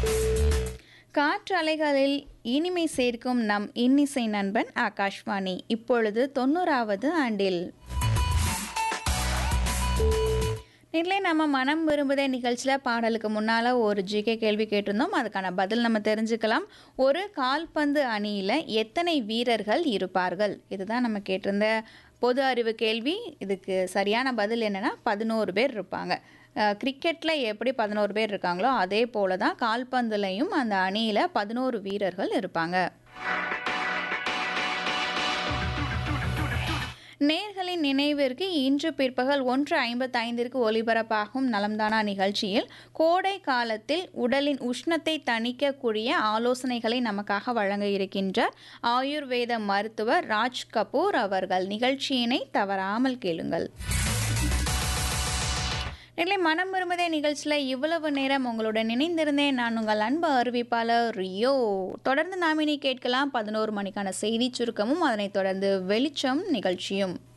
காற்றலைகளில் இனிமை சேர்க்கும் நம் இன்னிசை நண்பன் ஆகாஷ்வாணி இப்பொழுது தொண்ணூறாவது ஆண்டில் நேரிலே நம்ம மனம் விரும்புதே நிகழ்ச்சியில் பாடலுக்கு முன்னால் ஒரு ஜிகே கேள்வி கேட்டிருந்தோம் அதுக்கான பதில் நம்ம தெரிஞ்சுக்கலாம் ஒரு கால்பந்து அணியில் எத்தனை வீரர்கள் இருப்பார்கள் இதுதான் நம்ம கேட்டிருந்த பொது அறிவு கேள்வி இதுக்கு சரியான பதில் என்னென்னா பதினோரு பேர் இருப்பாங்க கிரிக்கெட்டில் எப்படி பதினோரு பேர் இருக்காங்களோ அதே போல தான் கால்பந்துலையும் அந்த அணியில் பதினோரு வீரர்கள் இருப்பாங்க நேர்களின் நினைவிற்கு இன்று பிற்பகல் ஒன்று ஐம்பத்தைந்திற்கு ஒலிபரப்பாகும் நலம்தானா நிகழ்ச்சியில் கோடை காலத்தில் உடலின் உஷ்ணத்தை தணிக்கக்கூடிய ஆலோசனைகளை நமக்காக வழங்க இருக்கின்றார் ஆயுர்வேத மருத்துவர் ராஜ் கபூர் அவர்கள் நிகழ்ச்சியினை தவறாமல் கேளுங்கள் இல்லை மனம் விரும்புதே நிகழ்ச்சியில் இவ்வளவு நேரம் உங்களுடன் இணைந்திருந்தேன் நான் உங்கள் அன்பு அறிவிப்பாளர் ரியோ தொடர்ந்து நாமினி கேட்கலாம் பதினோரு மணிக்கான செய்தி சுருக்கமும் அதனைத் தொடர்ந்து வெளிச்சம் நிகழ்ச்சியும்